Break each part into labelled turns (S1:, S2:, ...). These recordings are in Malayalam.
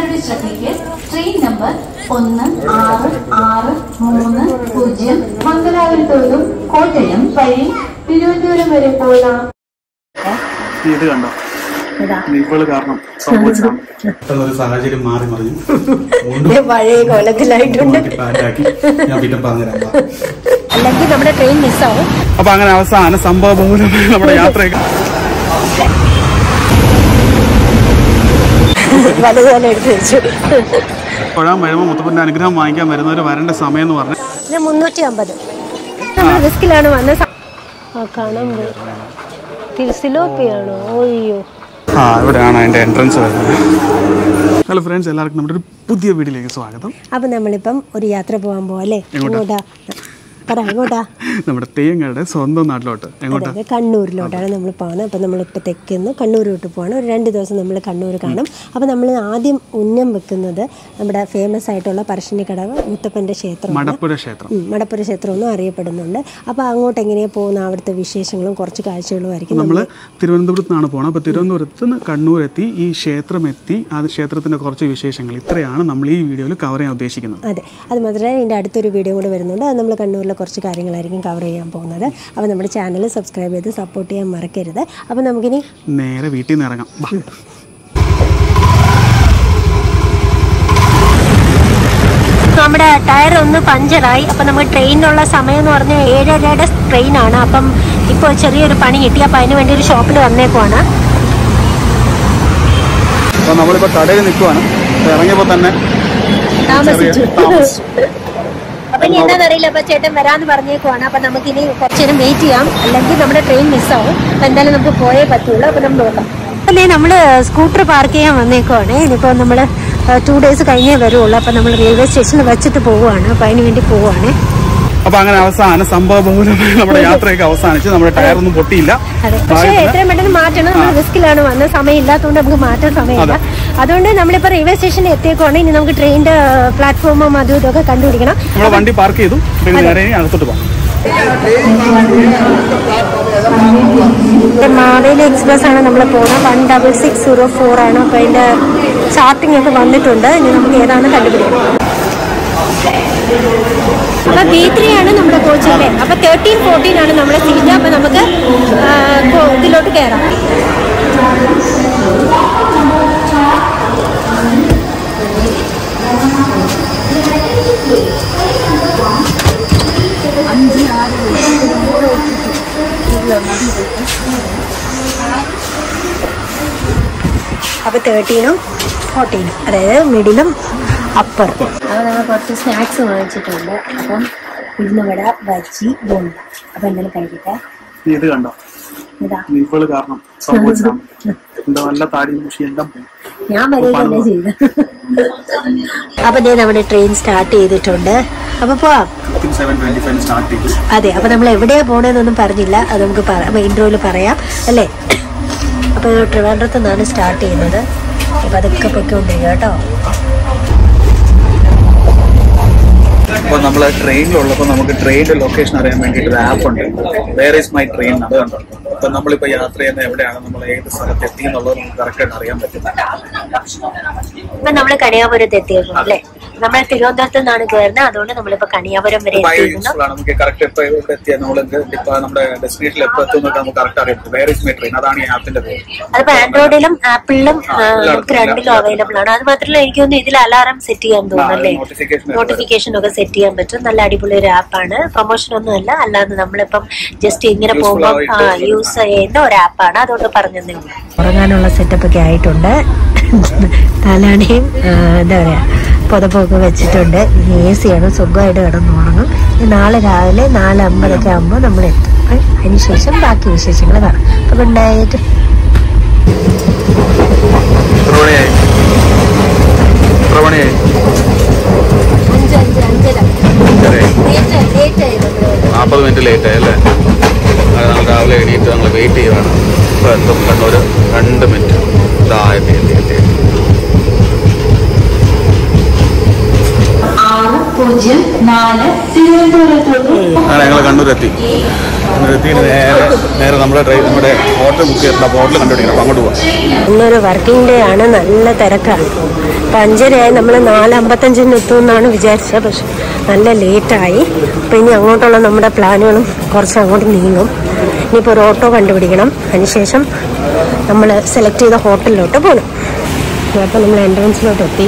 S1: യാത്രക്കാരുടെ ശ്രദ്ധയ്ക്ക് ട്രെയിൻ നമ്പർ ഒന്ന് ആറ് ആറ് മൂന്ന് പൂജ്യം മംഗലാപുരത്ത് നിന്നും കോട്ടയം വഴി തിരുവനന്തപുരം വരെ പോകുന്ന
S2: ഇത് കണ്ടോ ഇവള് കാരണം സംഭവിച്ചതാണ് പെട്ടെന്നൊരു സാഹചര്യം മാറി മറിഞ്ഞു വീണ്ടും
S3: പഴയ കോലത്തിലായിട്ടുണ്ട്
S2: മാറ്റി പാറ്റാക്കി ഞാൻ പിന്നെ പറഞ്ഞുതരാം
S3: അല്ലെങ്കിൽ നമ്മുടെ ട്രെയിൻ മിസ്സാവും
S2: അപ്പൊ അങ്ങനെ അവസാന സംഭവ ബഹുലമായ നമ്മുടെ യാത്രയൊക്കെ
S3: വലുതുപോലെ എടുത്ത് വെച്ചു
S2: തൊഴാൻ വരുമ്പോൾ മുത്തപ്പന്റെ അനുഗ്രഹം വാങ്ങിക്കാൻ വരുന്നവർ വരേണ്ട സമയം എന്ന് പറഞ്ഞാൽ
S3: ഇത് മുന്നൂറ്റി അമ്പത് നമ്മൾ റിസ്കിലാണ് വന്ന സ- ആ കാണാൻ പോയി തിരുസിലോപ്പിയാണോ ഓയ്യോ
S2: ആ ഇവിടെയാണ് അതിന്റെ എൻട്രൻസ് വരുന്നത് ഹലോ ഫ്രണ്ട്സ് എല്ലാവർക്കും നമ്മുടെ ഒരു പുതിയ വീഡിയോയിലേക്ക് സ്വാഗതം
S3: അപ്പൊ നമ്മളിപ്പം ഒരു യാത്ര പോകാൻ പോവല്ലേ എങ്ങോട്ടാ പറ എങ്ങോട്ടാ
S2: നമ്മുടെ തെയ്യങ്ങളുടെ സ്വന്തം നാട്ടിലോട്ട് എങ്ങോട്ടാ
S3: അതായത് കണ്ണൂരിലോട്ടാണ് നമ്മൾ പോകുന്നത് അപ്പോൾ നമ്മളിപ്പോൾ തെക്കുന്ന് കണ്ണൂരിലോട്ട് പോകണം ഒരു രണ്ട് ദിവസം നമ്മൾ കണ്ണൂർ കാണും അപ്പോൾ നമ്മൾ ആദ്യം ഉന്നം വെക്കുന്നത് നമ്മുടെ ഫേമസ് ആയിട്ടുള്ള പറശ്ശിനിക്കടവ് മുത്തപ്പൻ്റെ ക്ഷേത്രം
S2: മടപ്പുര ക്ഷേത്രം
S3: ഉം, മടപ്പുര ക്ഷേത്രം എന്നും അറിയപ്പെടുന്നുണ്ട് അപ്പോൾ അങ്ങോട്ട് എങ്ങനെയാണ് പോകുന്ന അവിടുത്തെ വിശേഷങ്ങളും കുറച്ച് കാഴ്ചകളും ആയിരിക്കും
S2: നമ്മൾ തിരുവനന്തപുരത്ത് നിന്നാണ് പോകണം അപ്പോൾ തിരുവനന്തപുരത്ത് നിന്ന് കണ്ണൂർ എത്തി ഈ ക്ഷേത്രം എത്തി ആ ക്ഷേത്രത്തിന്റെ കുറച്ച് വിശേഷങ്ങൾ ഇത്രയാണ് നമ്മൾ ഈ വീഡിയോയിൽ കവർ ചെയ്യാൻ ഉദ്ദേശിക്കുന്നത്
S3: അതെ അത് മാത്രമല്ല ഇതിൻ്റെ അടുത്തൊരു വീഡിയോ കൂടെ വരുന്നുണ്ട് അത് നമ്മൾ കണ്ണൂരിലെ കുറച്ച് കാര്യങ്ങളായിരിക്കും കവർ ചെയ്യാൻ പോകുന്നത് അപ്പോൾ നമ്മുടെ ചാനൽ സബ്സ്ക്രൈബ് ചെയ്ത് സപ്പോർട്ട് ചെയ്യാൻ മറക്കരുത് അപ്പോൾ നമുക്കിനി
S2: നേരെ വീട്ടിൽ നിന്ന് ഇറങ്ങാം വാ.
S3: നമ്മുടെ ടയർ ഒന്ന് പഞ്ചറായി അപ്പം നമുക്ക് ട്രെയിനിനുള്ള സമയം എന്ന് പറഞ്ഞാൽ ഏഴരയുടെ ട്രെയിനാണ് അപ്പം ഇപ്പോൾ ചെറിയൊരു പണി കിട്ടി അപ്പം അതിന് വേണ്ടി ഒരു ഷോപ്പിൽ വന്നേക്കുവാണ്
S2: അപ്പോൾ നമ്മളിപ്പോൾ കടയിൽ നിൽക്കുവാണ് അപ്പോൾ ഇറങ്ങിയപ്പോൾ തന്നെ
S3: താമസിച്ചു
S2: താമസിച്ചു.
S3: അപ്പൊ ഇനി എന്താണെന്നറിയില്ല അപ്പൊ ചേട്ടൻ വരാന്ന് പറഞ്ഞേക്കുവാണ് അപ്പൊ നമുക്കിനി കുറച്ചു നേരം വെയിറ്റ് ചെയ്യാം അല്ലെങ്കിൽ നമ്മുടെ ട്രെയിൻ മിസ്സാവും അപ്പൊ എന്തായാലും നമുക്ക് പോയേ പറ്റുള്ളൂ അപ്പൊ നമ്മൾ നോക്കാം അല്ലേ നമ്മള് സ്കൂട്ടർ പാർക്ക് ചെയ്യാൻ വന്നേക്കുവാണ് ഇനിയിപ്പോ നമ്മള് ടു ഡേയ്സ് കഴിഞ്ഞേ വരുള്ളൂ അപ്പൊ നമ്മൾ റെയിൽവേ സ്റ്റേഷനിൽ വെച്ചിട്ട് പോവുകയാണ് അപ്പൊ അതിന് വേണ്ടി പോവുകയാണ്
S2: അപ്പോൾ അങ്ങനെ അവസാന സംഭവ ബഹുലമായ നമ്മുടെ യാത്രയൊക്കെ അവസാനിച്ച് നമ്മുടെ ടയർ ഒന്നും പൊട്ടിയില്ല
S3: അതെ പക്ഷേ എത്രയും പെട്ടെന്ന് മാറ്റണം നമ്മൾ റിസ്കിലാണ് വന്ന സമയം ഇല്ലാത്തതുകൊണ്ട് നമുക്ക് മാറ്റാൻ സമയമില്ല അതുകൊണ്ട് നമ്മളിപ്പോ റെയിൽവേ സ്റ്റേഷനിൽ എത്തിയേക്കുവാണ് ഇനി നമുക്ക് ട്രെയിനിന്റെ പ്ലാറ്റ്ഫോമും അതും ഇതൊക്കെ കണ്ടുപിടിക്കണം
S2: നമ്മൾ വണ്ടി പാർക്ക് ചെയ്തു പിന്നെ നേരെ ഇനി അകത്തോട്ട് പോകാം
S3: ഇത് മാവേലി എക്സ്പ്രസ് ആണ് നമ്മൾ പോകുന്നത് one double six zero four ആണ് അപ്പോൾ അതിൻ്റെ ചാർട്ടിംഗ് ഒക്കെ വന്നിട്ടുണ്ട് ഇനി നമുക്ക് ഏതാണ് കണ്ടുപിടിക്കണം അപ്പൊ ബി ത്രീ ആണ് നമ്മുടെ കോച്ച് അല്ലേ അപ്പൊ തേർട്ടീൻ ഫോർട്ടീൻ ആണ് നമ്മുടെ സീറ്റ് അപ്പൊ നമുക്ക് ആ, കോ- ഇതിലോട്ട് കയറാം അപ്പൊ തേർട്ടീനും ഫോർട്ടീനും അതായത് മിഡിലും അപ്പറും അപ്പോൾ നമ്മൾ കുറച്ച് സ്നാക്സ് വാങ്ങിച്ചിട്ടുണ്ട് അപ്പം ഉഴുന്നുവട ബജ്ജി ബോണ്ട അപ്പൊ എന്തായാലും കഴിക്കട്ടെ
S2: നീ ഇത് കണ്ടോ
S3: ഇതാ
S2: ഇവള് കാരണം സംഭവിച്ചതാണ് എന്താ നല്ല താടി മുഷി എല്ലാം പോയി
S3: ഞാൻ വരികയല്ലേ ചെയ്ത് അപ്പൊ ദേ നമ്മുടെ ട്രെയിൻ സ്റ്റാർട്ട് ചെയ്തിട്ടുണ്ട് അപ്പൊ പോവാം
S2: സെവൻ ട്വന്റി ഫൈവ് സ്റ്റാർട്ട് ചെയ്തു
S3: അതെ അപ്പൊ നമ്മൾ എവിടെയാ പോണേന്നൊന്നും പറഞ്ഞില്ല അത് നമുക്ക് ഇൻട്രോയിൽ പറയാം അല്ലേ അപ്പൊ ട്രിവാൻഡ്രത്ത് നിന്നാണ് സ്റ്റാർട്ട് ചെയ്യുന്നത് അപ്പൊ അതൊക്കെ പൊയ്ക്കൊണ്ടിരിക്കുക കേട്ടോ
S2: അപ്പോൾ നമ്മൾ ട്രെയിനിലുള്ളപ്പോൾ നമുക്ക് ട്രെയിനിന്റെ ലൊക്കേഷൻ അറിയാൻ വേണ്ടിയിട്ട് ഒരു ആപ്പ് ഉണ്ട് വേർ ഇസ് മൈ ട്രെയിൻ അത് കണ്ടോ അപ്പൊ നമ്മളിപ്പോ യാത്ര ചെയ്യുന്ന എവിടെയാണ് നമ്മൾ ഏത് സ്ഥലത്ത് എത്തി എന്നുള്ളത് നമുക്ക് കറക്റ്റ് ആയിട്ട് അറിയാൻ പറ്റും
S3: ഇപ്പൊ നമ്മള് കണിയാപുരത്ത് എത്തിയേക്കും അല്ലേ നമ്മൾ തിരുവനന്തപുരത്ത് നിന്നാണ് കയറുന്നത് അതുകൊണ്ട് നമ്മളിപ്പോ കണിയാപുരം വരെ
S2: ഭയങ്കര
S3: എത്തിയിരുന്നു
S2: യൂസ്ഫുൾ ആണ് നമുക്ക് കറക്റ്റ് എപ്പോ ഇവിടെ എത്തിയാൽ നമ്മൾ ഇപ്പൊ നമ്മുടെ ഡെസ്റ്റിനേഷനിൽ എപ്പോ എത്തും എന്നൊക്കെ നമുക്ക് കറക്റ്റ് അറിയാം വേർ ഇസ് മൈ ട്രെയിൻ അതാണ് ഈ ആപ്പിന്റെ പേര്
S3: അതിപ്പോ ആൻഡ്രോയിഡിലും ആപ്പിളിലും നമുക്ക് രണ്ടിലും അവൈലബിൾ ആണ് അത് മാത്രമല്ല എനിക്ക് തോന്നുന്നു ഇതിൽ അലാറം സെറ്റ് ചെയ്യാൻ തോന്നുന്നു അല്ലേ
S2: നോട്ടിഫിക്കേഷൻ
S3: നോട്ടിഫിക്കേഷൻ ഒക്കെ സെറ്റ് ചെയ്യാൻ പറ്റും നല്ല അടിപൊളി ഒരു ആപ്പാണ് പ്രൊമോഷൻ ഒന്നും അല്ല അല്ലാതെ നമ്മളിപ്പം ജസ്റ്റ് ഇങ്ങനെ
S2: Useful
S3: പോകുമ്പോൾ
S2: ആയിട്ട്
S3: യൂസ് ചെയ്യുന്ന ഒരു ആപ്പാണ് അതുകൊണ്ട് പറഞ്ഞതേ ഉള്ളൂ ഉറങ്ങാനുള്ള സെറ്റപ്പ് ഒക്കെ ആയിട്ടുണ്ട് തലാണിയും എന്താ പറയാ പുതപ്പൊക്കെ വെച്ചിട്ടുണ്ട് എ സി ആണ് സുഖമായിട്ട് കിടന്ന് ഉറങ്ങും ഇനി നാളെ രാവിലെ നാല് അമ്പതൊക്കെ ആകുമ്പോൾ നമ്മൾ എത്തും ഏ, അതിനുശേഷം ബാക്കി വിശേഷങ്ങൾ കാണാം അപ്പൊ ഗുഡ് നൈറ്റ് അഞ്ച് അഞ്ച് അഞ്ചര ലേറ്റ് ആയി നമ്മൾ
S2: നാൽപ്പത് മിനിറ്റ് ലേറ്റ് ആയി അല്ലേ അത് നമ്മൾ രാവിലെ എണീറ്റ് നമ്മൾ വെയിറ്റ് ചെയ്യുവാണ് ഇപ്പോൾ എത്തും കണ്ണൂർ രണ്ട് മിനിറ്റ് ഇതാ എത്തി എത്തി എത്തി എത്തി
S1: ആറ് പൂജ്യം നാല് തിരുവനന്തപുരത്തോട്ട്
S2: അങ്ങനെ ഞങ്ങൾ കണ്ണൂരെത്തി കണ്ണൂരെത്തിയിട്ട് നേരെ നേരെ നമ്മുടെ ട്രെയിൻ നമ്മുടെ ഹോട്ടൽ ബുക്ക് ചെയ്തിട്ടുണ്ട് അപ്പോൾ ഹോട്ടൽ കണ്ടുപിടിക്കണം അപ്പോൾ അങ്ങോട്ട് പോകാം
S3: ഇന്നൊരു വർക്കിംഗ് ഡേ ആണ് നല്ല തിരക്കാണ് അപ്പം അഞ്ചരയായി നമ്മൾ നാല് അമ്പത്തഞ്ചിന് എത്തുമെന്നാണ് വിചാരിച്ചത് പക്ഷെ നല്ല ലേറ്റായി അപ്പം ഇനി അങ്ങോട്ടുള്ള നമ്മുടെ പ്ലാനുകളും കുറച്ച് അങ്ങോട്ട് നീങ്ങും ഇനിയിപ്പോൾ ഒരു ഓട്ടോ കണ്ടുപിടിക്കണം അതിനുശേഷം നമ്മൾ സെലക്ട് ചെയ്ത ഹോട്ടലിലോട്ട് പോകണം അപ്പോൾ നമ്മൾ എൻട്രൻസിലോട്ട് എത്തി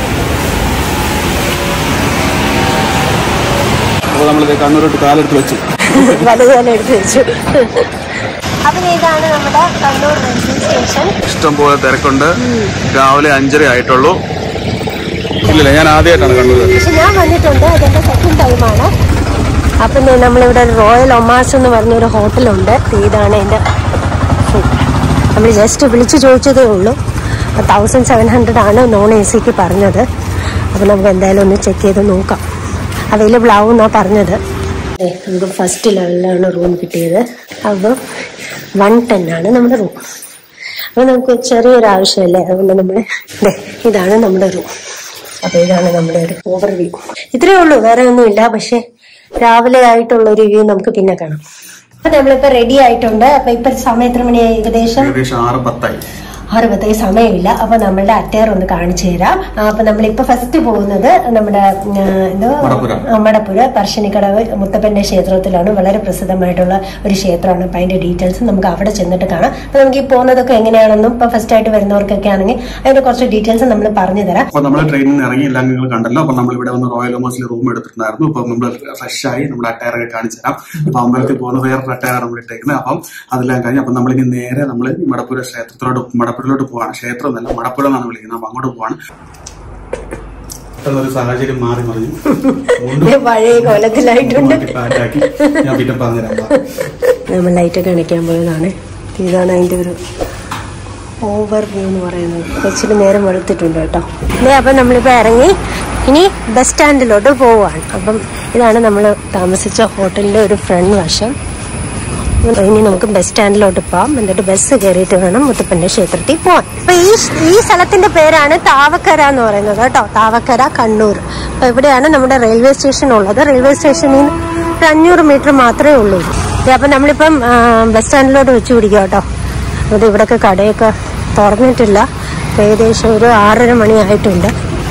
S2: അപ്പോൾ നമ്മൾ കണ്ണൂരോട്ട് കാലെടുത്ത് വെച്ചു
S3: വലുതുപോലെ എടുത്ത് വെച്ചു അപ്പം ഇതാണ് നമ്മുടെ കണ്ണൂർ റെയിൽവേ സ്റ്റേഷൻ
S2: ഇഷ്ടംപോലെ തിരക്കുണ്ട് രാവിലെ അഞ്ചര ആയിട്ടുള്ളൂ ഇല്ലില്ല ഞാൻ ആദ്യമായിട്ടാണ് കണ്ണൂർ
S3: പക്ഷെ ഞാൻ വന്നിട്ടുണ്ട് അതെന്റെ സെക്കൻഡ് ടൈമാണ് അപ്പം ദേ നമ്മളിവിടെ ഒരു റോയൽ ഒമാസ് എന്ന് പറഞ്ഞൊരു ഹോട്ടലുണ്ട് ഇതാണ് എൻ്റെ ഫുഡ് നമ്മൾ ജസ്റ്റ് വിളിച്ചു ചോദിച്ചതേ ഉള്ളൂ തൗസൻഡ് സെവൻ ഹൺഡ്രഡ് ആണ് നോൺ എ സിക്ക് പറഞ്ഞത് അപ്പം നമുക്ക് എന്തായാലും ഒന്ന് ചെക്ക് ചെയ്ത് നോക്കാം അവൈലബിൾ ആവും എന്നാണ് പറഞ്ഞത് ദേ, നമുക്ക് ഫസ്റ്റ് ലെവലിലാണ് റൂം കിട്ടിയത് അപ്പോൾ വൺ ടെൻ ആണ് നമ്മുടെ റൂം അപ്പോൾ നമുക്ക് ചെറിയൊരു ആവശ്യമല്ലേ അതുകൊണ്ട് നമ്മൾ ദേ, ഇതാണ് നമ്മുടെ റൂം അപ്പൊ ഇതാണ് നമ്മുടെ ഒരു ഓവർവ്യൂ ഇത്രയേ ഉള്ളൂ വേറെ ഒന്നുമില്ല പക്ഷെ രാവിലെ ആയിട്ടുള്ള ഒരു വ്യൂ നമുക്ക് പിന്നെ കാണാം അപ്പൊ നമ്മളിപ്പോ റെഡി ആയിട്ടുണ്ട് അപ്പൊ ഇപ്പൊ സമയം എത്ര മണിയായി ഏകദേശം
S2: ഏകദേശം ആറ് പത്തായി
S3: ആറ് പത്തേ സമയമില്ല അപ്പൊ നമ്മളുടെ അറ്റയർ ഒന്ന് കാണിച്ചു തരാം ആ, അപ്പൊ നമ്മളിപ്പോ ഫസ്റ്റ് പോകുന്നത് നമ്മുടെ ഉം, എന്തോ
S2: മടപ്പുര.
S3: ആ, മടപ്പുര പറശ്ശിനിക്കടവ് മുത്തപ്പന്റെ ക്ഷേത്രത്തിലാണ് വളരെ പ്രസിദ്ധമായിട്ടുള്ള ഒരു ക്ഷേത്രമാണ് അപ്പൊ അതിന്റെ ഡീറ്റെയിൽസ് നമുക്ക് അവിടെ ചെന്നിട്ട് കാണാം അപ്പൊ നമുക്ക് ഈ പോകുന്നതൊക്കെ എങ്ങനെയാണെന്നും ഇപ്പൊ ഫസ്റ്റ് ആയിട്ട് വരുന്നവർക്കൊക്കെ ആണെങ്കിൽ അതിന്റെ കുറച്ച് ഡീറ്റെയിൽസ് നമ്മൾ പറഞ്ഞു തരാം
S2: അപ്പൊ നമ്മൾ ട്രെയിനിൽ നിന്ന് ഇറങ്ങി എല്ലാം നിങ്ങൾ കണ്ടല്ലോ അപ്പൊ നമ്മൾ ഇവിടെ വന്ന് റോയൽ ഒമേഴ്സിൽ റൂം എടുത്തിട്ടുണ്ടായിരുന്നു അപ്പൊ നമ്മൾ ഫ്രഷ് ആയി നമ്മുടെ അട്ടയർ ഒക്കെ കാണിച്ചു തരാം അപ്പൊ അമ്പലത്തിൽ പോകുന്ന വേറൊരു അട്ടയർ നമ്മൾ ഇട്ടേക്കുന്നത് അപ്പം അതെല്ലാം കഴിഞ്ഞ് അപ്പൊ നമ്മൾ ഇനി നേരെ നമ്മൾ മടപ്പുര ക്ഷേത്രത്തിലോട്ട് മടപ്പുരയിലോട്ട് പോവാണ് ക്ഷേത്രം എന്നല്ല മടപ്പുര എന്നാണ് വിളിക്കുന്നത് അപ്പൊ അങ്ങോട്ട് പോവാണ് പെട്ടെന്നൊരു സാഹചര്യം മാറി മറിഞ്ഞു
S3: ഇത് പഴയ കോലത്തിലായിട്ടുണ്ട്
S2: കാറ്റാക്കി ഞാൻ പിന്നെ പറഞ്ഞുതരാം
S3: നമ്മൾ ലൈറ്റൊക്കെ അണയ്ക്കാൻ പോയതാണ് ഇതാണ് അതിന്റെ ഒരു ഓവർ വ്യൂ എന്ന് പറയുന്നത് കുറച്ചിട്ട് നേരം വെളുത്തിട്ടുണ്ട് കേട്ടോ അല്ലേ അപ്പം നമ്മളിപ്പോൾ ഇറങ്ങി ഇനി ബസ് സ്റ്റാൻഡിലോട്ട് പോവുകയാണ് അപ്പം ഇതാണ് നമ്മൾ താമസിച്ച ഹോട്ടലിൻ്റെ ഒരു ഫ്രണ്ട് വശം ഇനി നമുക്ക് ബസ് സ്റ്റാൻഡിലോട്ട് പോവാം എന്നിട്ട് ബസ് കയറിയിട്ട് വേണം മുത്തപ്പന്റെ ക്ഷേത്രത്തിൽ പോവാൻ അപ്പൊ ഈ ഈ സ്ഥലത്തിന്റെ പേരാണ് താവക്കര എന്ന് പറയുന്നത് കേട്ടോ താവക്കര കണ്ണൂർ അപ്പൊ ഇവിടെയാണ് നമ്മുടെ റെയിൽവേ സ്റ്റേഷൻ ഉള്ളത് റെയിൽവേ സ്റ്റേഷനിൽ നിന്ന് ഒരു അഞ്ഞൂറ് മീറ്റർ മാത്രമേ ഉള്ളൂ ഇത് അപ്പൊ നമ്മളിപ്പം ആ, ബസ് സ്റ്റാൻഡിലോട്ട് വെച്ച് പിടിക്കുക കേട്ടോ അത് ഇവിടെയൊക്കെ കടയൊക്കെ തുറന്നിട്ടില്ല ഇപ്പൊ ഏകദേശം ഒരു ആറര മണി ആയിട്ടുണ്ട്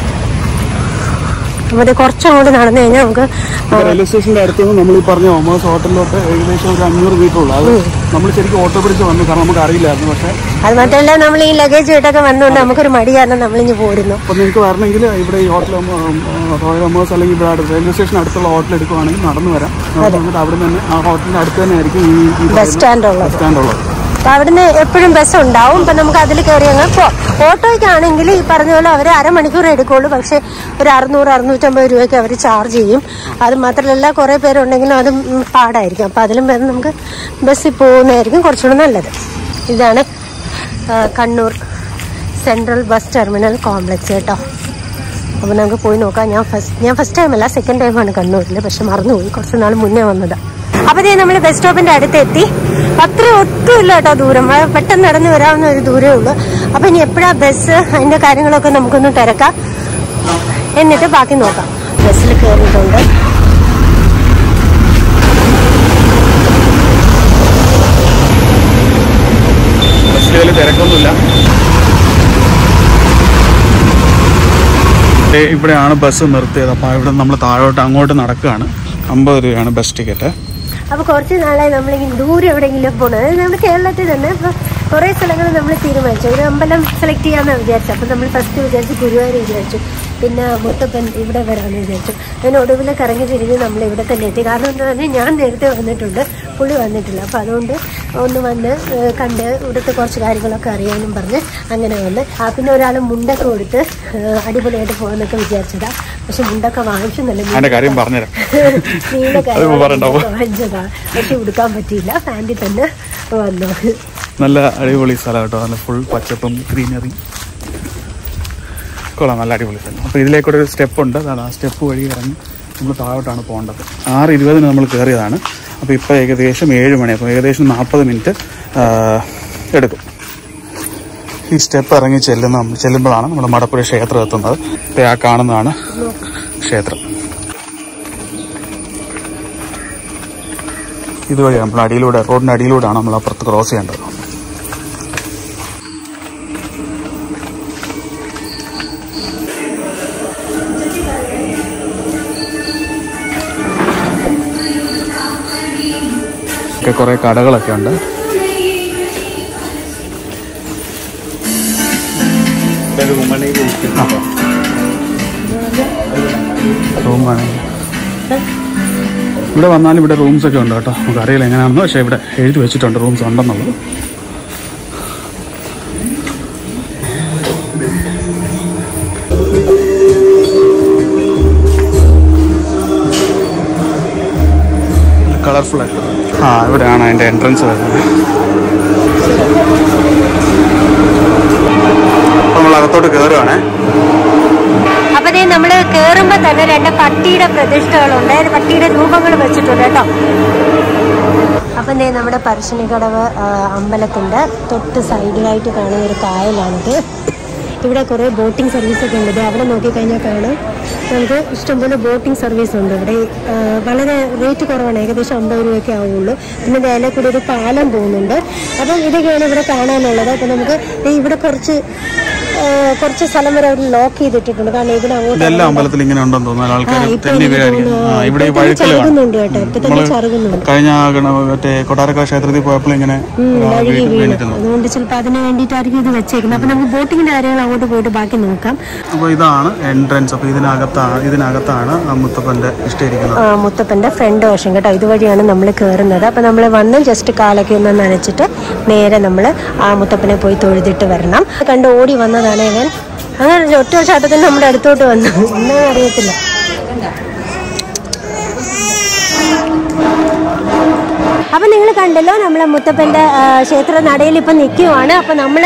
S3: അപ്പൊ ഇത് കുറച്ചങ്ങോട്ട് നടന്നു കഴിഞ്ഞാൽ നമുക്ക് ആ,
S2: റെയിൽവേ സ്റ്റേഷന്റെ അടുത്ത് നിന്ന് നമ്മൾ ഈ പറഞ്ഞ ഒമേഴ്സ് ഹോട്ടലിലോട്ട് ഏകദേശം ഒരു അഞ്ഞൂറ് മീറ്റർ ഉള്ളൂ അത് നമ്മൾ ശരിക്കും ഓട്ടോ പിടിച്ച് വന്നു കാരണം നമുക്ക് അറിയില്ലായിരുന്നു പക്ഷെ
S3: അത് മാത്രമല്ല നമ്മൾ ഈ ലഗേജ് ഇട്ടൊക്കെ വന്നുകൊണ്ട് നമുക്കൊരു മടി കാരണം നമ്മളിഞ്ഞ് പോരുന്നു
S2: അപ്പൊ നിങ്ങൾക്ക് വരണമെങ്കിൽ ഇവിടെ ഈ ഹോട്ടൽ റോയൽ ഒമേഴ്സ് അല്ലെങ്കിൽ ഇവിടെ അടുത്ത് റെയിൽവേ സ്റ്റേഷൻ അടുത്തുള്ള ഹോട്ടൽ എടുക്കുവാണെങ്കിൽ നടന്നു വരാം നമുക്ക് വന്നിട്ട് അവിടെ തന്നെ ആ ഹോട്ടലിന്റെ അടുത്ത് തന്നെ ആയിരിക്കും ഈ ഈ
S3: ബസ് സ്റ്റാൻഡ് ഉള്ളത്
S2: ബസ് സ്റ്റാൻഡ് ഉള്ളത്
S3: അപ്പൊ അവിടുന്ന് എപ്പോഴും ബസ് ഉണ്ടാവും അപ്പൊ നമുക്ക് അതിൽ കയറി അങ്ങ് പോവാം ഓട്ടോയ്ക്കാണെങ്കിൽ ഈ പറഞ്ഞ പോലെ അവർ അരമണിക്കൂർ എടുക്കുള്ളൂ പക്ഷെ ഒരു അറുന്നൂറ് അറുന്നൂറ്റമ്പത് രൂപയ്ക്ക് അവർ ചാർജ് ചെയ്യും അത് മാത്രമല്ല കുറെ പേരുണ്ടെങ്കിലും അത് ഉം പാടായിരിക്കും അപ്പൊ അതിലും പേര് നമുക്ക് ബസ്സിൽ പോകുന്നതായിരിക്കും കുറച്ചുകൂടെ നല്ലത് ഇതാണ് ആ, Kannur central bus terminal complex കേട്ടോ അപ്പോൾ നമുക്ക് പോയി നോക്കാം ഞാൻ ഫസ്റ്റ് ഞാൻ ഫസ്റ്റ് ടൈം അല്ല സെക്കൻഡ് ടൈമാണ് കണ്ണൂരിൽ പക്ഷെ മറന്നുപോയി കുറച്ച് നാൾ മുന്നേ വന്നതാ അപ്പോൾ ദേ നമ്മൾ ബസ് സ്റ്റോപ്പിന്റെ അടുത്ത് എത്തി അത്ര ഒട്ടും ഇല്ല കേട്ടോ ദൂരം അത് പെട്ടെന്ന് നടന്ന് വരാവുന്ന ഒരു ദൂരമേ ഉള്ളൂ അപ്പോൾ ഇനി എപ്പോഴാ ബസ് അതിന്റെ കാര്യങ്ങളൊക്കെ നമുക്കൊന്ന് തിരക്കാം എന്നിട്ട് ബാക്കി നോക്കാം ബസ്സിൽ കയറിയിട്ടുണ്ട്
S2: ബസ്സിൽ വലിയ തിരക്കൊന്നുമില്ല ദേ ഇവിടെയാണ് ബസ് നിർത്തിയത് അപ്പോൾ ഇവിടെ നമ്മൾ താഴോട്ട് അങ്ങോട്ട് നടക്കുകയാണ് അമ്പത് രൂപയാണ് ബസ് ടിക്കറ്റ്
S3: അപ്പൊ കുറച്ച് നാളായി നമ്മളിങ്ങനെ ദൂരെ എവിടെയെങ്കിലും പോകണം അതായത് നമ്മുടെ കേരളത്തിൽ തന്നെ ഇപ്പൊ കുറെ സ്ഥലങ്ങൾ നമ്മൾ തീരുമാനിച്ചു ഒരു അമ്പലം സെലക്ട് ചെയ്യാന്നാണ് വിചാരിച്ചത് അപ്പൊ നമ്മൾ ഫസ്റ്റ് വിചാരിച്ചു ഗുരുവായൂർ വിചാരിച്ചു പിന്നെ മുത്തപ്പൻ ഇവിടെ വരാമെന്ന് വിചാരിച്ചു അതിന് ഒടുവിൽ കറങ്ങി തിരിഞ്ഞ് നമ്മൾ ഇവിടെ തന്നെ എത്തി കാരണം എന്താ പറഞ്ഞാൽ ഞാൻ നേരത്തെ വന്നിട്ടുണ്ട് പുള്ളി വന്നിട്ടില്ല അപ്പൊ അതുകൊണ്ട് ഒന്ന് വന്ന് ഏഹ്, കണ്ട് ഇവിടുത്തെ കുറച്ച് കാര്യങ്ങളൊക്കെ അറിയാനും പറഞ്ഞ് അങ്ങനെ വന്ന് ആ പിന്നെ ഒരാൾ മുണ്ടൊക്കെ കൊടുത്ത് ഏഹ്, അടിപൊളിയായിട്ട് പോകാന്നൊക്കെ വിചാരിച്ചതാ പക്ഷെ മുണ്ടൊക്കെ വാങ്ങിച്ചു നല്ല
S2: അതിന്റെ കാര്യം പറഞ്ഞുതരാം
S3: നീല
S2: അതിപ്പോ പറയണ്ടാവോ?
S3: വാങ്ങിച്ചതാ പക്ഷെ ഉടുക്കാൻ പറ്റിയില്ല ഫാൻറ്റിൽ തന്നെ വന്നു
S2: നല്ല അടിപൊളി സ്ഥലം കേട്ടോ നല്ല ഫുൾ പച്ചപ്പും ഗ്രീനറി കൊള്ളാം നല്ല അടിപൊളി സ്ഥലം അപ്പോൾ ഇതിലേക്കൂടെ ഒരു സ്റ്റെപ്പ് ഉണ്ട് അതാണ് ആ സ്റ്റെപ്പ് വഴി ഇറങ്ങി നമ്മൾ താഴോട്ടാണ് പോകേണ്ടത് ആറ് ഇരുപതിന് നമ്മൾ കയറിയതാണ് അപ്പോൾ ഇപ്പോൾ ഏകദേശം ഏഴ് മണി അപ്പോൾ ഏകദേശം നാൽപ്പത് മിനിറ്റ് എടുക്കും ഈ സ്റ്റെപ്പ് ഇറങ്ങി ചെല്ലുന്ന ചെല്ലുമ്പോഴാണ് നമ്മൾ മടപ്പുര ക്ഷേത്രം എത്തുന്നത് ഇപ്പോൾ ആ കാണുന്നതാണ് ക്ഷേത്രം ഇതുവഴി നമ്മൾ അടിയിലൂടെ റോഡിന്റെ അടിയിലൂടെയാണ് നമ്മൾ അപ്പുറത്ത് ക്രോസ് ചെയ്യേണ്ടത് ഒക്കെ കുറേ കടകളൊക്കെ ഉണ്ട് റൂമാണ് ഇവിടെ വന്നാലും ഇവിടെ റൂംസ് ഒക്കെ ഉണ്ട് കേട്ടോ നമുക്ക് അറിയില്ല എങ്ങനെയാണെന്ന് പക്ഷേ ഇവിടെ എഴുതി വെച്ചിട്ടുണ്ട് റൂംസ് ഉണ്ടെന്നുള്ളത് കളർഫുൾ ആയിട്ട് ആ ഇവിടെയാണ് അതിൻ്റെ എൻട്രൻസ് വരുന്നത് അപ്പോൾ നമ്മൾ അകത്തോട്ട് കയറുവാണേ
S3: അപ്പൊ ദേ നമ്മള് കേറുമ്പോ തന്നെ രണ്ട് പട്ടിയുടെ പ്രതിഷ്ഠകളുണ്ട് പട്ടിയുടെ രൂപങ്ങൾ വെച്ചിട്ടുണ്ട് കേട്ടോ അപ്പം ദേ നമ്മുടെ പറശ്ശിനിക്കടവ് ആ, അമ്പലത്തിന്റെ തൊട്ട് സൈഡിലായിട്ട് കാണുന്ന ഒരു കായലാണിത് ഇവിടെ കുറേ ബോട്ടിംഗ് സർവീസ് ഒക്കെ ഉണ്ട് ദേ അവിടെ നോക്കിക്കഴിഞ്ഞാൽ കാണാം നമുക്ക് ഇഷ്ടംപോലെ ബോട്ടിംഗ് സർവീസ് ഉണ്ട് ഇവിടെ ആ, വളരെ റേറ്റ് കുറവാണ് ഏകദേശം അമ്പത് രൂപയൊക്കെ ആവുള്ളൂ പിന്നെ വേല കൂടി ഒരു പാലം പോകുന്നുണ്ട് അപ്പം ഇതൊക്കെയാണ് ഇവിടെ കാണാനുള്ളത് അപ്പം നമുക്ക് ദേ ഇവിടെ കുറച്ച് ആ, കുറച്ച് സ്ഥലം വരെ അവർ ലോക്ക് ചെയ്തിട്ടിട്ടുണ്ട് കാരണം ഇവിടെ അങ്ങോട്ട്
S2: ഇതെല്ലാം അമ്പലത്തിൽ ഇങ്ങനെ ഉണ്ടെന്ന് തോന്നുന്നു
S3: ആ,
S2: ആൾക്കാർ
S3: ഇപ്പൊ
S2: തെന്നി
S3: എനിക്ക്
S2: വീഴായിരിക്കും
S3: തോന്നുന്നു,
S2: ആ ഇവിടെ ഈ
S3: ഇപ്പൊ തന്നെ
S2: വഴുക്കൽ കാണും
S3: ചറുകുന്നുണ്ട് കേട്ടോ ഇപ്പൊ തന്നെ
S2: നമ്മള്
S3: ചറുകുന്നുണ്ട്
S2: കഴിഞ്ഞ ഗണ- മറ്റേ കൊട്ടാരക്കര ക്ഷേത്രത്തിൽ പോയപ്പോൾ ഇങ്ങനെ
S3: ഉം,
S2: ആ,
S3: വഴുകി
S2: വീണ്
S3: വീണ്
S2: വീണിരുന്നു
S3: അതുകൊണ്ട് ചിലപ്പോൾ അതിന് വേണ്ടിയിട്ടായിരിക്കും ഇത് വെച്ചേക്കുന്നത് അപ്പൊ നമുക്ക് ബോട്ടിങ്ങിന്റെ കാര്യങ്ങൾ അങ്ങോട്ട് പോയിട്ട് ബാക്കി നോക്കാം
S2: അപ്പോൾ ഇതാണ് എൻട്രൻസ് അപ്പോൾ ഇതിനകത്താണ് ഇതിനകത്താണ് ആ മുത്തപ്പൻ്റെ ഇഷ്ടയിരിക്കുന്നത്
S3: ആ, മുത്തപ്പന്റെ ഫ്രണ്ട് വശം കേട്ടോ ഇതുവഴിയാണ് നമ്മൾ കയറുന്നത് അപ്പൊ നമ്മൾ വന്ന് ജസ്റ്റ് കാലൊക്കെ ഒന്ന് നനച്ചിട്ട് നേരെ നമ്മൾ ആ മുത്തപ്പനെ പോയി തൊഴുതിട്ട് വരണം കണ്ട് ഓടി വന്നതാണ് ഇവൻ അങ്ങനെ ഒറ്റ ചാട്ടത്തിന് നമ്മുടെ അടുത്തോട്ട് വന്നു എന്താ അറിയത്തില്ല അപ്പം നിങ്ങൾ കണ്ടല്ലോ നമ്മളെ മുത്തപ്പൻ്റെ ആ, ക്ഷേത്ര നടയിൽ ഇപ്പം നിൽക്കുവാണ് അപ്പം നമ്മൾ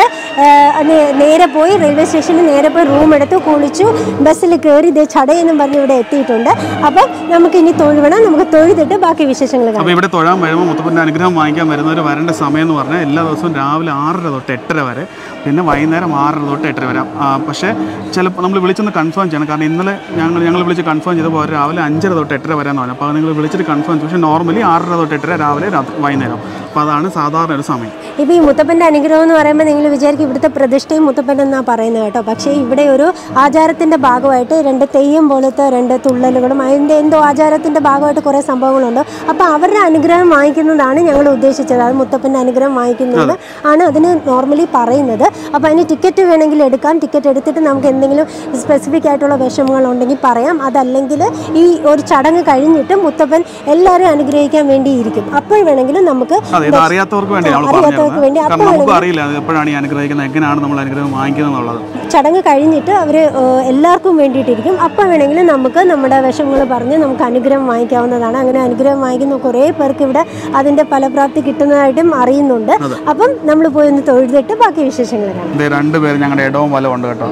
S3: നേരെ പോയി റെയിൽവേ സ്റ്റേഷനിൽ നേരെ പോയി റൂം എടുത്ത് കുളിച്ചു ബസ്സിൽ കയറി ഇതേ ചടയെന്നും പറഞ്ഞ് ഇവിടെ എത്തിയിട്ടുണ്ട് അപ്പം നമുക്ക് ഇനി തൊഴുവണം നമുക്ക് തൊഴുതിട്ട് ബാക്കി വിശേഷങ്ങൾ കാണാം
S2: അപ്പോൾ ഇവിടെ തൊഴാൻ വരുമ്പോൾ മുത്തപ്പൻ്റെ അനുഗ്രഹം വാങ്ങിക്കാൻ വരുന്നവർ വരേണ്ട സമയം എന്ന് പറഞ്ഞാൽ എല്ലാ ദിവസവും രാവിലെ ആറര തൊട്ട് എട്ടര വരെ പിന്നെ വൈകുന്നേരം ആറര തൊട്ട് എട്ടര വരെ ആ, പക്ഷേ ചിലപ്പോൾ നമ്മൾ വിളിച്ചൊന്ന് കൺഫേം ചെയ്യണം കാരണം ഇന്നലെ ഞങ്ങൾ ഞങ്ങൾ വിളിച്ച് കൺഫേം ചെയ്തപ്പോൾ അവർ രാവിലെ അഞ്ചര തൊട്ട് എട്ടര വരെ എന്ന് പറഞ്ഞു അപ്പോൾ നിങ്ങൾ വിളിച്ചിട്ട് കൺഫേം ചെയ്തു പക്ഷേ നോർമലി ആറര തൊട്ട് എട്ടര രാവിലെ രാത്രി വൈകുന്നേരം അപ്പോൾ അതാണ് സാധാരണ ഒരു സമയം
S3: ഇപ്പം ഈ മുത്തപ്പൻ്റെ അനുഗ്രഹം എന്ന് പറയുമ്പോൾ നിങ്ങൾ വിചാരിക്കും ഇവിടുത്തെ പ്രതിഷ്ഠയും മുത്തപ്പൻ എന്നാണ് പറയുന്നത് കേട്ടോ പക്ഷേ ഇവിടെ ഒരു ആചാരത്തിൻ്റെ ഭാഗമായിട്ട് രണ്ട് തെയ്യം പോലത്തെ രണ്ട് തുള്ളലുകളും അതിൻ്റെ എന്തോ ആചാരത്തിൻ്റെ ഭാഗമായിട്ട് കുറേ സംഭവങ്ങളുണ്ട് അപ്പോൾ അവരുടെ അനുഗ്രഹം വാങ്ങിക്കുന്നതാണ് ഞങ്ങൾ ഉദ്ദേശിച്ചത് അത് മുത്തപ്പൻ്റെ അനുഗ്രഹം വാങ്ങിക്കുന്നത് ആണ് അതിന് നോർമലി പറയുന്നത് അപ്പോൾ അതിന് ടിക്കറ്റ് വേണമെങ്കിൽ എടുക്കാം ടിക്കറ്റ് എടുത്തിട്ട് നമുക്ക് എന്തെങ്കിലും സ്പെസിഫിക് ആയിട്ടുള്ള വിഷമങ്ങളുണ്ടെങ്കിൽ പറയാം അതല്ലെങ്കിൽ ഈ ഒരു ചടങ്ങ് കഴിഞ്ഞിട്ട് മുത്തപ്പൻ എല്ലാവരും അനുഗ്രഹിക്കാൻ വേണ്ടിയിരിക്കും അപ്പോൾ വേണമെങ്കിലും നമുക്ക്
S2: അതെ ഇത് അറിയാത്തവർക്ക് വേണ്ടി നമ്മൾ
S3: അറിയാത്തവർക്ക് വേണ്ടി
S2: പറഞ്ഞിരുന്നത്
S3: അപ്പോൾ
S2: കാരണം നമുക്കും അറിയില്ല അത് എപ്പോഴാണ് ഈ അനുഗ്രഹിക്കുന്നത് എങ്ങനെയാണ് നമ്മൾ അനുഗ്രഹം വാങ്ങിക്കുന്നത് എന്നുള്ളത്
S3: ചടങ്ങ് കഴിഞ്ഞിട്ട് അവർ എല്ലാവർക്കും വേണ്ടിയിട്ടിരിക്കും അപ്പം വേണമെങ്കിൽ നമുക്ക് നമ്മുടെ വിഷമങ്ങൾ പറഞ്ഞ് നമുക്ക് അനുഗ്രഹം വാങ്ങിക്കാവുന്നതാണ് അങ്ങനെ അനുഗ്രഹം വാങ്ങിക്കുന്ന കുറേ പേർക്ക് ഇവിടെ അതിൻ്റെ ഫലപ്രാപ്തി കിട്ടുന്നതായിട്ടും അറിയുന്നുണ്ട് അപ്പം നമ്മൾ പോയി ഒന്ന് തൊഴുതിട്ട് ബാക്കി വിശേഷങ്ങൾ കാണാം
S2: ഇത് രണ്ടുപേരും ഞങ്ങളുടെ ഇടവും വലവും ഉണ്ട് കേട്ടോ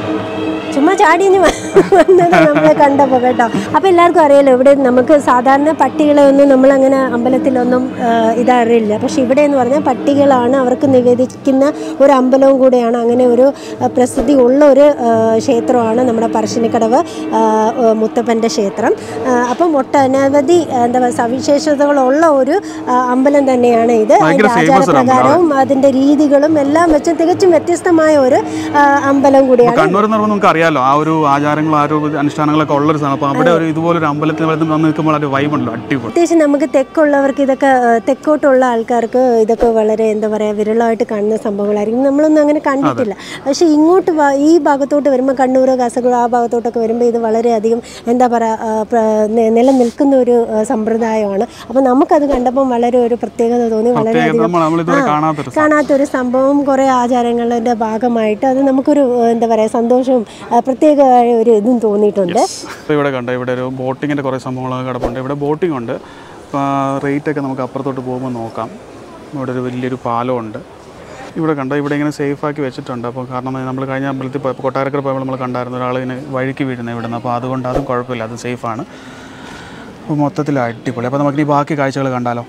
S3: ചുമ്മാ ചാടിഞ്ഞ് വന്നത് നമ്മളെ കണ്ടപ്പോൾ കേട്ടോ അപ്പോൾ എല്ലാവർക്കും അറിയാലോ ഇവിടെ നമുക്ക് സാധാരണ പട്ടികളെ ഒന്നും നമ്മളങ്ങനെ അമ്പലത്തിലൊന്നും ആ, ഇതറിയില്ല പക്ഷെ ഇവിടെ എന്ന് പറഞ്ഞാൽ പട്ടികളാണ് അവർക്ക് നിവേദിക്കുന്ന ഒരു അമ്പലവും കൂടെയാണ് അങ്ങനെ ഒരു ആ, പ്രസിദ്ധി ഉള്ള ഒരു ആ, ക്ഷേത്രമാണ് നമ്മുടെ പറശ്ശിനിക്കടവ് ആ, ആ, മുത്തപ്പൻ്റെ ക്ഷേത്രം ആ, അപ്പം ഒട്ടനവധി ആ, എന്താ പറയുക സവിശേഷതകളുള്ള ഒരു ആ, അമ്പലം തന്നെയാണ് ഇത്
S2: ഭയങ്കര
S3: അതിൻ്റെ
S2: famous ഒരു അമ്പലമാണ്.
S3: ആചാരപ്രകാരവും അതിൻ്റെ രീതികളും എല്ലാം വെച്ച് തികച്ചും വ്യത്യസ്തമായ ഒരു ആ, അമ്പലം കൂടിയാണ്
S2: കണ്ണൂർ എന്ന് പറയുമ്പോൾ നമുക്ക് അറിയാലോ ആ ഒരു ആചാരങ്ങളും ആ ഒരു അനുഷ്ഠാനങ്ങളൊക്കെ ഉള്ളൊരു സ്ഥലം അപ്പോൾ അവിടെ ഒരു ഇതുപോലെ ഒരു അമ്പലത്തിൽ വന്ന് വന്ന് നിൽക്കുമ്പോൾ ഒരു വൈബുണ്ടല്ലോ അടിപൊളി
S3: പ്രത്യേകിച്ച് നമുക്ക് തെക്കുള്ളവർക്ക് ഇതൊക്കെ ആ, തെക്കോട്ടുള്ള ആൾക്കാർക്ക് ഇതൊക്കെ വളരെ എന്താ പറയുക വിരളമായിട്ട് കാണുന്ന സംഭവങ്ങളായിരിക്കും നമ്മളൊന്നും അങ്ങനെ കണ്ടിട്ടില്ല പക്ഷേ ഇങ്ങോട്ട് വാ- ഈ ഭാഗത്തോട്ട് വരുമ്പോൾ കണ്ണൂർ കാസർഗോഡ് ആ ഭാഗത്തോട്ടൊക്കെ വരുമ്പോൾ ഇത് വളരെയധികം എന്താ പറയുക നിലനിൽക്കുന്ന ഒരു ആ, സമ്പ്രദായമാണ് അപ്പോൾ നമുക്കത് കണ്ടപ്പോൾ വളരെ ഒരു പ്രത്യേകത തോന്നി
S2: പ്രത്യേകം
S3: വളരെയധികം
S2: നമ്മൾ നമ്മളിതുവരെ
S3: ആ,
S2: കാണാത്തൊരു
S3: കാണാത്തൊരു സംഭവം കുറേ ആചാരങ്ങളുടെ ഭാഗമായിട്ട് അത് നമുക്കൊരു ആ, എന്താ പറയുക സന്തോഷവും ആ, പ്രത്യേകമായ ഒരു ഇതും തോന്നിയിട്ടുണ്ട്
S2: ഇപ്പോൾ ഇവിടെ കണ്ട ഇവിടെ ഒരു ബോട്ടിങ്ങിൻ്റെ കുറേ സംഭവങ്ങളൊക്കെ കിടപ്പുണ്ട് ഇവിടെ ബോട്ടിംഗ് ഉണ്ട് അപ്പോൾ റേറ്റ് ഒക്കെ നമുക്ക് അപ്പുറത്തോട്ട് പോകുമ്പോൾ നോക്കാം ഇവിടെ ഒരു വലിയൊരു പാലമുണ്ട് ഇവിടെ കണ്ട ഇവിടെ ഇങ്ങനെ സേഫ് ആക്കി വെച്ചിട്ടുണ്ട് അപ്പോൾ കാരണം നമ്മൾ കഴിഞ്ഞ അമ്പലത്തിൽ പോയപ്പോൾ കൊട്ടാരക്കര പോയപ്പോൾ നമ്മൾ കണ്ടായിരുന്നു ഒരാൾ ഇങ്ങനെ വഴിക്ക് വീഴുന്നത് ഇവിടെ നിന്ന് അപ്പോൾ അതുകൊണ്ട് അതും കുഴപ്പമില്ല അത് സേഫാണ് അപ്പോൾ മൊത്തത്തിൽ അടിപൊളി അപ്പോൾ നമുക്കിനി ബാക്കി കാഴ്ചകൾ കണ്ടാലോ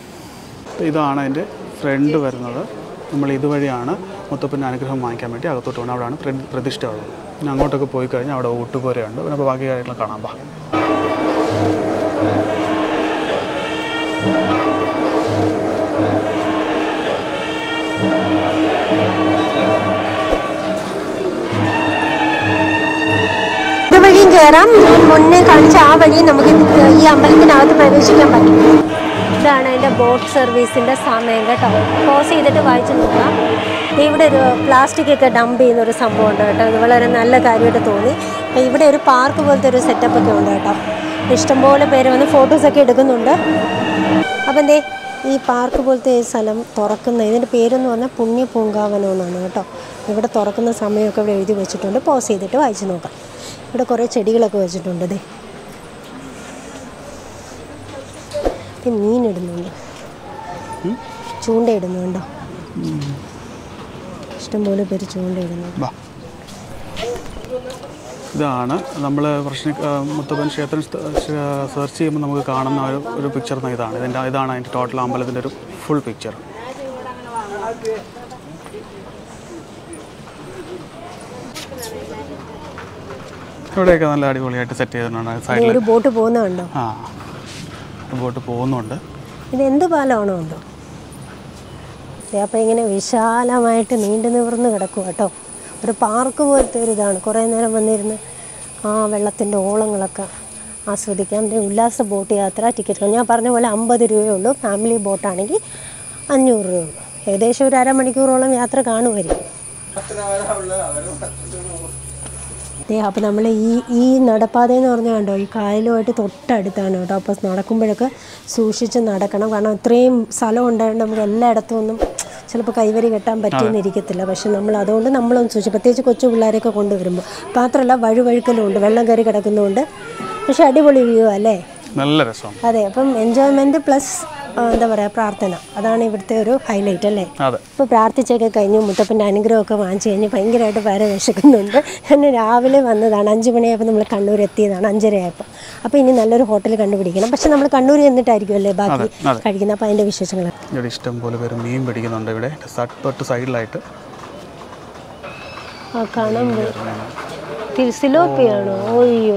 S2: ഇതാണ് അതിൻ്റെ ഫ്രണ്ട് വരുന്നത് നമ്മൾ ഇതുവഴിയാണ് മുത്തപ്പൻ്റെ അനുഗ്രഹം വാങ്ങിക്കാൻ വേണ്ടി അകത്തോട്ട് പോകുന്നത് അവിടെയാണ് പ്ര- പ്രതിഷ്ഠ ഉള്ളത് പിന്നെ അങ്ങോട്ടൊക്കെ പോയി കഴിഞ്ഞാൽ അവിടെ ഊട്ടുപോരയുണ്ട് പിന്നെ അപ്പോൾ ബാക്കി കാര്യങ്ങൾ കാണാം ബാ
S3: ഇതുവഴിയും കയറാം ഞാൻ മുന്നേ കാണിച്ച ആ വഴി നമുക്ക് ഈ അമ്പലത്തിനകത്ത് പ്രവേശിക്കാൻ പറ്റും ഇതാണ് അതിൻ്റെ ബോട്ട് സർവീസിൻ്റെ സമയം കേട്ടോ പോസ് ചെയ്തിട്ട് വായിച്ചു നോക്കാം ദേ ഇവിടെ ഒരു പ്ലാസ്റ്റിക് ഒക്കെ ഡംപ് ചെയ്യുന്ന ഒരു സംഭവം ഉണ്ട് കേട്ടോ ഇത് വളരെ നല്ല കാര്യമായിട്ട് തോന്നി അപ്പോൾ ഇവിടെ ഒരു പാർക്ക് പോലത്തെ ഒരു സെറ്റപ്പ് ഒക്കെ ഉണ്ട് കേട്ടോ ഇഷ്ടംപോലെ പേര് വന്ന് ഫോട്ടോസൊക്കെ എടുക്കുന്നുണ്ട് അപ്പം എന്തേ ഈ പാർക്ക് പോലത്തെ ഈ സ്ഥലം തുറക്കുന്ന ഇതിൻ്റെ പേരെന്ന് പറഞ്ഞാൽ പുണ്യ പൂങ്കാവനം എന്നാണ് കേട്ടോ ഇവിടെ തുറക്കുന്ന സമയമൊക്കെ ഇവിടെ എഴുതി വെച്ചിട്ടുണ്ട് പോസ് ചെയ്തിട്ട് വായിച്ചു നോക്കാം ഇവിടെ കുറേ ചെടികളൊക്കെ വെച്ചിട്ടുണ്ട് ദേ ഇത് മീനിടുന്നുണ്ട് ചൂണ്ടയിടുന്നുണ്ടോ ഇഷ്ടംപോലെ പേര് ചൂണ്ടയിടുന്നുണ്ട്
S2: വാ ഇതാണ് നമ്മൾ പ്രശ്ന മുത്തപ്പൻ ക്ഷേത്രം സെർച്ച് ചെയ്യുമ്പോൾ നമുക്ക് കാണുന്ന ഒരു ഒരു പിക്ചർ ഇതാണ് ഇതിൻ്റെ ഇതാണ് അതിൻ്റെ ടോട്ടൽ അമ്പലത്തിൻ്റെ ഒരു ഫുൾ പിക്ചർ ഇവിടെയൊക്കെ നല്ല അടിപൊളിയായിട്ട് സെറ്റ് ചെയ്തിട്ടുണ്ട്
S3: ദേ
S2: സൈഡിൽ
S3: ഒരു ബോട്ട് പോകുന്നുണ്ടോ
S2: ആ ബോട്ട് പോകുന്നുണ്ട്
S3: ഇത് എന്ത് പാലമാണോ എന്തോ അപ്പം ഇങ്ങനെ വിശാലമായിട്ട് നീണ്ടു നിവർന്ന് കിടക്കും കേട്ടോ ഒരു പാർക്ക് പോലത്തെ ഒരു ഇതാണ് കുറേ നേരം വന്നിരുന്ന് ആ വെള്ളത്തിൻ്റെ ഓളങ്ങളൊക്കെ ആസ്വദിക്കാം ദേ ഉല്ലാസ ബോട്ട് യാത്ര ടിക്കറ്റ് ഞാൻ പറഞ്ഞ പോലെ അമ്പത് രൂപയേ ഉള്ളൂ ഫാമിലി ബോട്ടാണെങ്കിൽ അഞ്ഞൂറ് രൂപ ഉള്ളൂ ഏകദേശം ഒരു അരമണിക്കൂറോളം യാത്ര കാണുമായിരിക്കും ദേ അപ്പോൾ നമ്മൾ ഈ ഈ നടപ്പാത എന്ന് പറഞ്ഞാൽ കണ്ടോ ഈ കായലുമായിട്ട് തൊട്ടടുത്താണ് കേട്ടോ അപ്പോൾ നടക്കുമ്പോഴൊക്കെ സൂക്ഷിച്ച് നടക്കണം കാരണം ഇത്രയും സ്ഥലം ഉണ്ടായതുകൊണ്ട് നമുക്ക് എല്ലായിടത്തും ഒന്നും ചിലപ്പോൾ കൈവരി കെട്ടാൻ പറ്റിയെന്നിരിക്കത്തില്ല പക്ഷെ നമ്മൾ അതുകൊണ്ട് നമ്മളൊന്ന് സൂക്ഷിച്ചു പ്രത്യേകിച്ച് കൊച്ചു പിള്ളേരെയൊക്കെ കൊണ്ടുവരുമ്പോൾ മാത്രമല്ല വഴുവഴുക്കലും ഉണ്ട് വെള്ളം കയറി കിടക്കുന്നതുകൊണ്ട് പക്ഷെ അടിപൊളി വ്യൂ അല്ലേ
S2: നല്ല രസമാണ്
S3: അതെ അപ്പം എൻജോയ്മെൻറ്റ് പ്ലസ് എന്താ പറയുക പ്രാർത്ഥന അതാണ് ഇവിടുത്തെ ഒരു ഹൈലൈറ്റ് അല്ലേ
S2: അതെ
S3: ഇപ്പോൾ പ്രാർത്ഥിച്ചൊക്കെ കഴിഞ്ഞു മുത്തപ്പൻ്റെ അനുഗ്രഹമൊക്കെ വാങ്ങിച്ചു കഴിഞ്ഞ് ഭയങ്കരമായിട്ട് വര വിശക്കുന്നുണ്ട് എന്നെ രാവിലെ വന്നതാണ് അഞ്ച് മണിയായപ്പോൾ നമ്മൾ കണ്ണൂർ എത്തിയതാണ് അഞ്ചരയായപ്പോൾ അപ്പോൾ ഇനി നല്ലൊരു ഹോട്ടൽ കണ്ടുപിടിക്കണം പക്ഷെ നമ്മൾ കണ്ണൂർ ചെന്നിട്ടായിരിക്കും അല്ലേ ബാക്കി
S2: അതെ.
S3: കഴിക്കുന്നത് അപ്പോൾ അതിൻ്റെ വിശേഷങ്ങൾ
S2: ഇവിടെ ഇഷ്ടം പോലെ പേര് മീൻ പിടിക്കുന്നുണ്ട് ഇവിടെ സ- തൊട്ട് സൈഡിലായിട്ട്
S3: ആ കാണാൻ പോയി തിരുസിലോപ്പിയാണോ ഓയ്യോ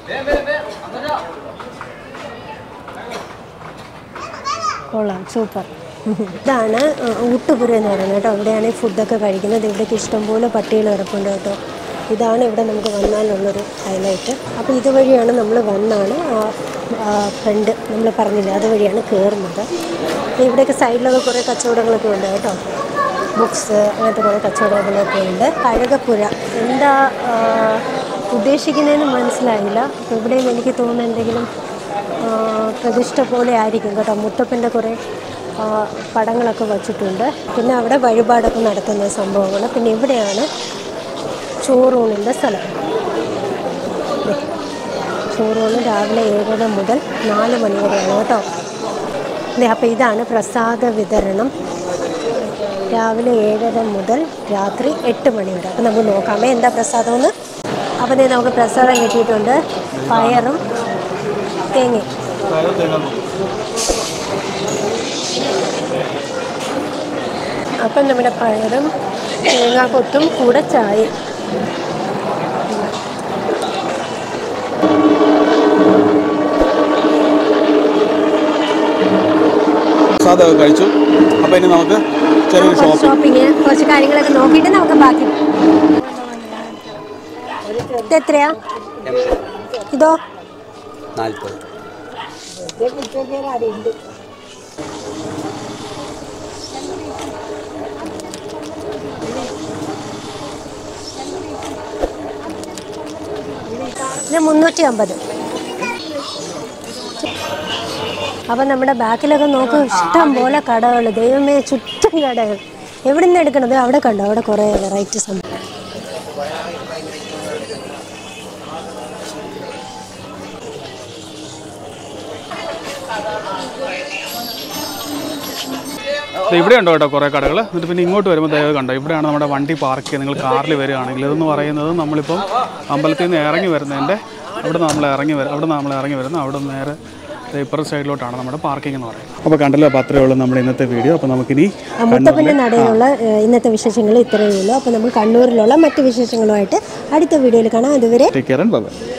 S3: കൊള്ളാം സൂപ്പർ ഇതാണ് ഊട്ടുപുര എന്ന് പറയുന്നത് കേട്ടോ ഇവിടെയാണ് ഈ ഫുഡൊക്കെ കഴിക്കുന്നത് ഇവിടേക്ക് ഇഷ്ടംപോലെ പട്ടികൾ കിടപ്പുണ്ട് കേട്ടോ ഇതാണ് ഇവിടെ നമുക്ക് വന്നാലുള്ളൊരു ഹൈലൈറ്റ് അപ്പോൾ ഇതുവഴിയാണ് നമ്മൾ വന്നാണ് ആ ഫ്രണ്ട് നമ്മൾ പറഞ്ഞില്ല അതുവഴിയാണ് കയറുന്നത് അപ്പോൾ ഇവിടെയൊക്കെ സൈഡിലൊക്കെ കുറേ കച്ചവടങ്ങളൊക്കെ ഉണ്ട് കേട്ടോ ബുക്സ് അങ്ങനത്തെ കുറേ കച്ചവടങ്ങളൊക്കെ ഉണ്ട് കഴകപ്പുര എന്താ ആ, ഉദ്ദേശിക്കുന്നതെന്ന് മനസ്സിലായില്ല അപ്പോൾ ഇവിടെയും എനിക്ക് തോന്നുന്നു എന്തെങ്കിലും ആ, പ്രതിഷ്ഠ പോലെ ആയിരിക്കും കേട്ടോ മുത്തപ്പൻ്റെ കുറേ ആ, പടങ്ങളൊക്കെ വച്ചിട്ടുണ്ട് പിന്നെ അവിടെ വഴിപാടൊക്കെ നടത്തുന്ന സംഭവങ്ങൾ പിന്നെ ഇവിടെയാണ് ചോറൂണിൻ്റെ സ്ഥലം ദേ, ചോറൂണ് രാവിലെ ഏഴര മുതൽ നാല് മണി വരെയാണ് കേട്ടോ ദേ, അപ്പോൾ ഇതാണ് പ്രസാദ വിതരണം രാവിലെ ഏഴര മുതൽ രാത്രി എട്ട് മണി വരെ അപ്പോൾ നമുക്ക് നോക്കാമേ എന്താ പ്രസാദമെന്ന് അപ്പോൾ ദേ നമുക്ക് പ്രസാദം കിട്ടിയിട്ടുണ്ട് പയറും തേങ്ങയും അപ്പം നമ്മുടെ പയറും തേങ്ങാക്കൊത്തും കൂടെ ചായ
S2: പ്രസാദമൊക്കെ കഴിച്ചു അപ്പോൾ ഇനി നമുക്ക് ചെറിയൊരു ഷോപ്പിംഗ്
S3: ഷോപ്പിങ് കുറച്ച് കാര്യങ്ങളൊക്കെ നോക്കിയിട്ട് നമുക്ക് ബാക്കി ഇത് എത്രയാ ഇതോ
S4: നാൽപ്പത്
S3: ഇത് മുന്നൂറ്റി അമ്പത് അപ്പം നമ്മുടെ ബാക്കിലൊക്കെ നോക്കും ഇഷ്ടം പോലെ കടകൾ ദൈവമേ ചുറ്റും കടകൾ എവിടെ നിന്ന് എടുക്കണത് അവിടെ കണ്ടോ അവിടെ കുറേ വെറൈറ്റി സംഭവം
S2: ദേ ഇവിടെ ഉണ്ടോ കേട്ടോ കുറേ കടകൾ എന്നിട്ട് പിന്നെ ഇങ്ങോട്ട് വരുമ്പോൾ ദയവ് കണ്ടോ ഇവിടെയാണ് നമ്മുടെ വണ്ടി പാർക്ക് ചെയ്യുക നിങ്ങൾ കാറിൽ വരികയാണെങ്കിൽ ഇതെന്ന് പറയുന്നത് നമ്മളിപ്പം അമ്പലത്തിൽ നിന്ന് ഇറങ്ങി വരുന്നതിൻ്റെ അവിടെ നമ്മൾ ഇറങ്ങി വരും അവിടെ നമ്മൾ ഇറങ്ങി വരുന്നു അവിടെ നിന്ന് നേരെ ദേ ഇപ്പുറത്തെ സൈഡിലോട്ടാണ് നമ്മുടെ പാർക്കിംഗ് എന്ന് പറയുന്നത് അപ്പോൾ കണ്ടല്ലോ അപ്പോൾ അത്രയേ ഉള്ളൂ നമ്മുടെ ഇന്നത്തെ വീഡിയോ അപ്പോൾ നമുക്കിനി
S3: ആ, മുത്തപ്പൻ്റെ നടയിലുള്ള ഏഹ്, ഇന്നത്തെ വിശേഷങ്ങൾ ഇത്രയേ ഉള്ളൂ അപ്പോൾ നമ്മൾ കണ്ണൂരിലുള്ള മറ്റ് വിശേഷങ്ങളുമായിട്ട് അടുത്ത വീഡിയോയിൽ കാണാം അതുവരെ
S2: ടേക്ക് കെയർ ആൻഡ് ബൈ